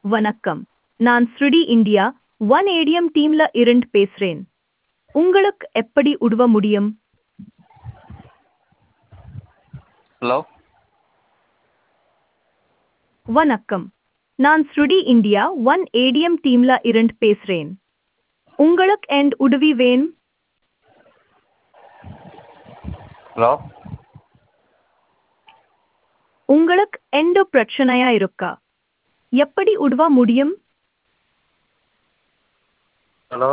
வணக்கம் நான் ஸ்ருடி இந்தியா ஒன் ஏடிஎம் டீம்ல இருந்து பேசுறேன் உங்களுக்கு எப்படி உதவ முடியும் ஹலோ வணக்கம் நான் ஸ்ருடி இந்தியா ஒன் ஏடிஎம் டீம்ல இருந்து பேசுறேன் உங்களுக்கு எந்த உதவி வேணும் ஹலோ உங்களுக்கு எந்த பிரச்சனையா இருக்கா எப்படி உதவ முடியும் ஹலோ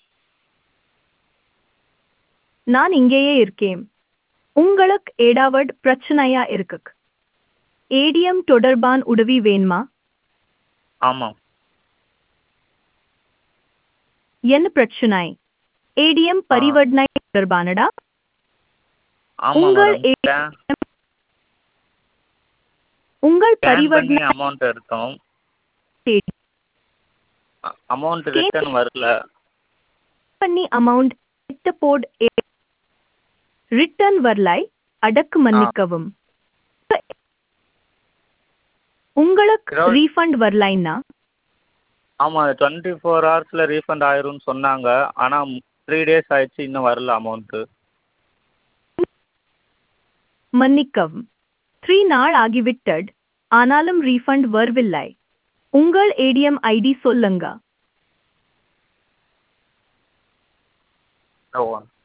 நான் இங்கேயே இருக்கேன் உங்களுக்கு ஏதாவது பிரச்சனையா இருக்கு ஏடிஎம் தொடர்பான் உதவி வேணுமா ஆமாம் என்ன பிரச்சனை ஏடிஎம் பரிவர்த்தனை தொடர்பானடா ஆமாம் உங்கள் மேடம் உங்கள் ஸ்கேன் பண்ணி பரிவர்த்தனை அமௌண்ட் எடுத்தோம் தேடி அமௌண்ட் Scan- ரிட்டர்ன் வரல பண்ணி அமௌண்ட் எட்டு போட் ரிட்டர்ன் வரலாய் அடக்கு மன்னிக்கவும் உங்களுக்கு இருபது- ரீஃபண்ட் வரலைன்னா ஆமாம் டுவெண்ட்டி ஃபோர் ஹவர்ஸில் ரீஃபண்ட் ஆயிரும்னு சொன்னாங்க ஆனால் த்ரீ டேஸ் ஆயிடுச்சு இன்னும் வரல அமௌண்ட்டு மன்னிக்கவும் த்ரீ நாள் ஆகிவிட்டது ஆனாலும் ரீஃபண்ட் வரவில்லை உங்கள் ஏடிஎம் ஐடி சொல்லுங்க ஓ